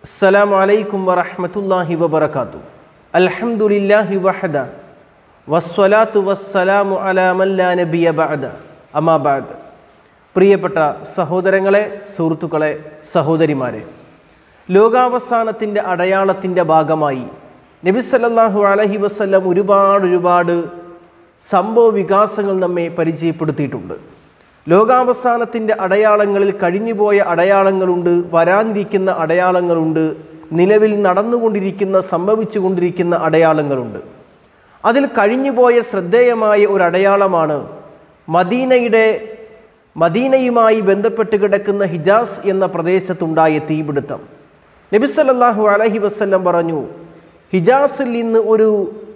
السلام عليكم ورحمة الله وبركاته الحمد لله وحده والصلاة والسلام على من لا نبي بعد أما بعد പ്രിയപ്പെട്ട സഹോദരങ്ങളെ സുഹൃത്തുക്കളെ സഹോദരിമാരെ ലോകാവസാനത്തിൻ്റെ അടയാളത്തിൻ്റെ ഭാഗമായി നബി സല്ലല്ലാഹു അലൈഹി വസല്ലം ഒരുപാട് ഒരുപാട് സംഭവ വികാസങ്ങൾ നമ്മെ പരിചയപ്പെടുത്തിയിട്ടുണ്ട് ലോകാവസാനത്തിൻ്റെ അടയാളങ്ങളിൽ കഴിഞ്ഞുപോയ അടയാളങ്ങളുണ്ട് വരാനിരിക്കുന്ന അടയാളങ്ങളുണ്ട് നിലവിൽ നടന്നുകൊണ്ടിരിക്കുന്ന സംഭവിച്ചുകൊണ്ടിരിക്കുന്ന അടയാളങ്ങളുണ്ട് അതിൽ കഴിഞ്ഞുപോയ ശ്രദ്ധേയമായ ഒരു അടയാളമാണ് മദീനയുടെ മദീനയുമായി ബന്ധപ്പെട്ട് കിടക്കുന്ന ഹിജാസ് എന്ന പ്രദേശത്തുണ്ടായ തീപിടുത്തം നബിസല്ലാഹു അലഹി വസ്ല്ലം പറഞ്ഞു ഹിജാസിൽ നിന്ന് ഒരു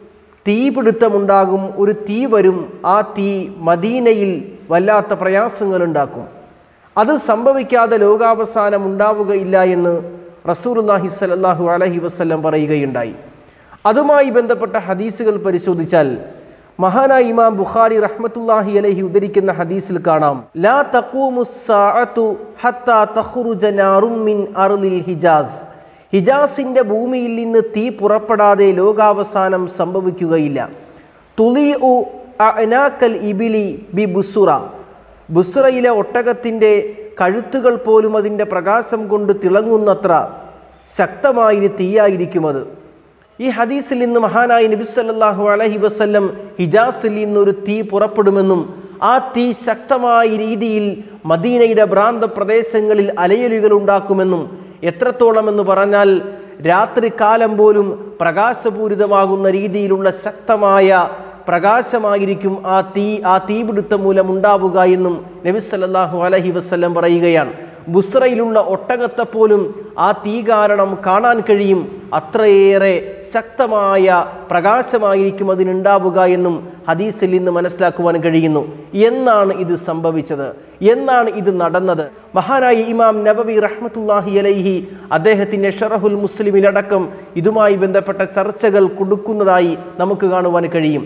തീപിടുത്തമുണ്ടാകും ഒരു തീ വരും ആ തീ മദീനയിൽ വല്ലാത്ത പ്രയാസങ്ങളുണ്ടാക്കും അത് സംഭവിക്കാതെ ലോകാവസാനം ഉണ്ടാവുകയില്ല എന്ന് റസൂർല്ലാഹി സലല്ലാഹു അലഹി വസ്ല്ലം പറയുകയുണ്ടായി അതുമായി ബന്ധപ്പെട്ട ഹദീസുകൾ പരിശോധിച്ചാൽ മഹാനായ ഇമാം ബുഖാരി റഹ്മത്തുല്ലാഹി അലഹി ഉദ്ധരിക്കുന്ന ഹദീസിൽ കാണാം ലാ തഖൂമുസ്സാഅതു ഹത്താ തഖ്റുജ നാറും മിൻ അർളിൽ ഹിജാസ് ഹിജാസിൻ്റെ ഭൂമിയിൽ നിന്ന് തീ പുറപ്പെടാതെ ലോകാവസാനം സംഭവിക്കുകയില്ല തുലി ഉ അനാക്കൽ ഇബിലി ബി ബുസുറ ബുസുറയിലെ ഒട്ടകത്തിൻ്റെ കഴുത്തുകൾ പോലും അതിൻ്റെ പ്രകാശം കൊണ്ട് തിളങ്ങുന്നത്ര ശക്തമായൊരു തീയായിരിക്കും അത് ഈ ഹദീസിൽ നിന്ന് മഹാനായ നബി സല്ലല്ലാഹു അലൈഹി വസല്ലം ഹിജാസിൽ നിന്നൊരു തീ പുറപ്പെടുമെന്നും ആ തീ ശക്തമായ രീതിയിൽ മദീനയുടെ ഭ്രാന്ത പ്രദേശങ്ങളിൽ അലയലുകൾ ഉണ്ടാക്കുമെന്നും എത്രത്തോളം എന്ന് പറഞ്ഞാൽ രാത്രി കാലം പോലും പ്രകാശപൂരിതമാകുന്ന രീതിയിലുള്ള ശക്തമായ പ്രകാശമായിരിക്കും ആ തീ ആ തീപിടുത്തം മൂലം ഉണ്ടാവുക എന്നും നബി സല്ലല്ലാഹു അലൈഹി വസല്ലം പറയുകയാണ് ബുസ്രയിലുള്ള ഒട്ടകത്തെ പോലും ആ തീ കാരണം കാണാൻ കഴിയും അത്രയേറെ ശക്തമായ പ്രകാശമായിരിക്കും അതിനുണ്ടാവുക എന്നും ഹദീസിൽ നിന്ന് മനസ്സിലാക്കുവാൻ കഴിയുന്നു എന്നാണ് ഇത് സംഭവിച്ചത് എന്നാണ് ഇത് നടന്നത് മഹാനായ ഇമാം നബവി റഹ്മത്തുല്ലാഹി അലൈഹി അദ്ദേഹത്തിൻ്റെ ഷറഹുൽ മുസ്ലിമിലടക്കം ഇതുമായി ബന്ധപ്പെട്ട ചർച്ചകൾ കൊടുക്കുന്നതായി നമുക്ക് കാണുവാൻ കഴിയും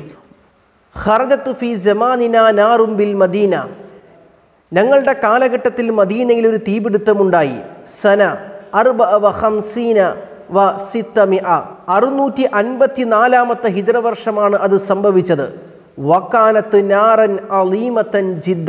ഖർജത്ത് ഫി ജമാനിന നാറും ബിൽ മദീന ഞങ്ങളുടെ കാലഘട്ടത്തിൽ മദീനയിൽ ഒരു തീപിടുത്തമുണ്ടായി സന അർബ വ ഹംസീന വ സിത്തമി അറുന്നൂറ്റി അൻപത്തി നാലാമത്തെ ഹിജറ വർഷമാണ് അത് സംഭവിച്ചത് വക്കാനത്ത് നാറൻ അലീമത്തൻ ജിദ്ദ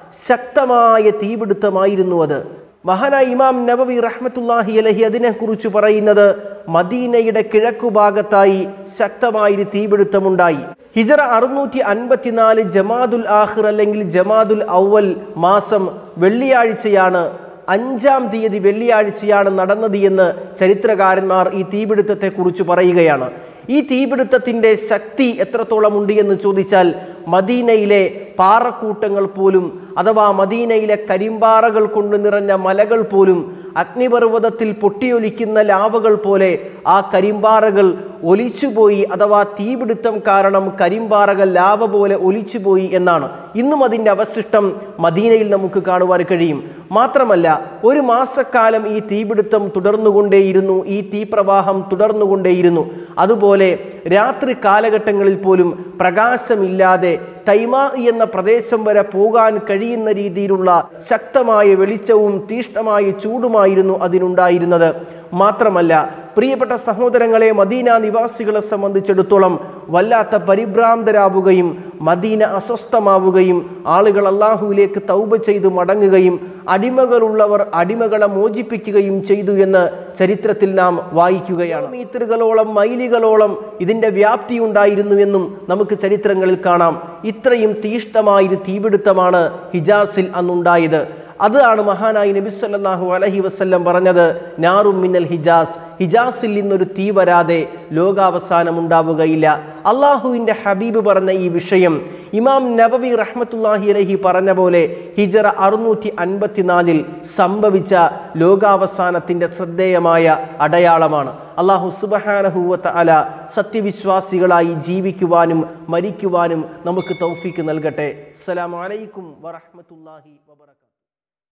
ശക്തമായ തീപിടുത്തമായിരുന്നു അത് മഹാനായ ഇമാം നബവി റഹ്മത്തുല്ലാഹി അലഹി അതിനെക്കുറിച്ച് പറയുന്നത് മദീനയുടെ കിഴക്കുഭാഗത്തായി ശക്തമായൊരു തീപിടുത്തമുണ്ടായി ഹിജറ അറുന്നൂറ്റി അൻപത്തിനാല് ജമാദുൽ ആഹിർ അല്ലെങ്കിൽ ജമാദുൽ ഔവൽ മാസം വെള്ളിയാഴ്ചയാണ് അഞ്ചാം തീയതി വെള്ളിയാഴ്ചയാണ് നടന്നത് എന്ന് ചരിത്രകാരന്മാർ ഈ തീപിടുത്തത്തെക്കുറിച്ച് പറയുകയാണ് ഈ തീപിടുത്തത്തിൻ്റെ ശക്തി എത്രത്തോളം ഉണ്ട് എന്ന് ചോദിച്ചാൽ മദീനയിലെ പാറക്കൂട്ടങ്ങൾ പോലും അഥവാ മദീനയിലെ കരിമ്പാറകൾ കൊണ്ട് നിറഞ്ഞ മലകൾ പോലും അഗ്നിപർവ്വതത്തിൽ പൊട്ടിയൊലിക്കുന്ന ലാവകൾ പോലെ ആ കരിമ്പാറകൾ ഒലിച്ചുപോയി അഥവാ തീപിടുത്തം കാരണം കരിമ്പാറകൾ ലാവ പോലെ ഒലിച്ചുപോയി എന്നാണ് ഇന്നും അതിൻ്റെ അവശിഷ്ടം മദീനയിൽ നമുക്ക് കാണുവാൻ കഴിയും മാത്രമല്ല ഒരു മാസക്കാലം ഈ തീപിടുത്തം തുടർന്നുകൊണ്ടേയിരുന്നു ഈ തീപ്രവാഹം തുടർന്നുകൊണ്ടേയിരുന്നു അതുപോലെ രാത്രി കാലഘട്ടങ്ങളിൽ പോലും പ്രകാശമില്ലാതെ തൈമാ എന്ന പ്രദേശം വരെ പോകാൻ കഴിയുന്ന രീതിയിലുള്ള ശക്തമായ വെളിച്ചവും തീഷ്ണമായ ചൂടുമായിരുന്നു അതിനുണ്ടായിരുന്നത് മാത്രമല്ല പ്രിയപ്പെട്ട സഹോദരങ്ങളെ മദീന നിവാസികളെ സംബന്ധിച്ചിടത്തോളം വല്ലാത്ത പരിഭ്രാന്തരാവുകയും മദീന അസ്വസ്ഥമാവുകയും ആളുകൾ അള്ളാഹുവിലേക്ക് തൗബ ചെയ്ത് മടങ്ങുകയും അടിമകളുള്ളവർ അടിമകളെ മോചിപ്പിക്കുകയും ചെയ്തു എന്ന് ചരിത്രത്തിൽ നാം വായിക്കുകയാണ് മീറ്ററുകളോളം മൈലുകളോളം ഇതിൻ്റെ വ്യാപ്തി ഉണ്ടായിരുന്നു എന്നും നമുക്ക് ചരിത്രങ്ങളിൽ കാണാം ഇത്രയും തീഷ്ണമായൊരു തീപിടുത്തമാണ് ഹിജാസിൽ അന്നുണ്ടായത് അതാണ് മഹാനായി നബി സല്ലല്ലാഹു അലൈഹി വസല്ലം പറഞ്ഞത് നാറും മിന്നൽ ഹിജാസ് ഹിജാസിൽ നിന്നൊരു തീ വരാതെ ലോകാവസാനം ഉണ്ടാവുകയില്ല അള്ളാഹുവിൻ്റെ ഹബീബ് പറഞ്ഞ ഈ വിഷയം ഇമാം നബവി റഹ്മത്തുല്ലാഹി അലഹി പറഞ്ഞ പോലെ ഹിജറ അറുന്നൂറ്റി അൻപത്തിനാലിൽ സംഭവിച്ച ലോകാവസാനത്തിൻ്റെ ശ്രദ്ധേയമായ അടയാളമാണ് അള്ളാഹു സുബഹാനഹൂവത്ത അല സത്യവിശ്വാസികളായി ജീവിക്കുവാനും മരിക്കുവാനും നമുക്ക് തൗഫീക്ക് നൽകട്ടെ അസ്സലാമു അലൈക്കും വറഹ്മത്തുള്ളാഹി വബറകാതുഹു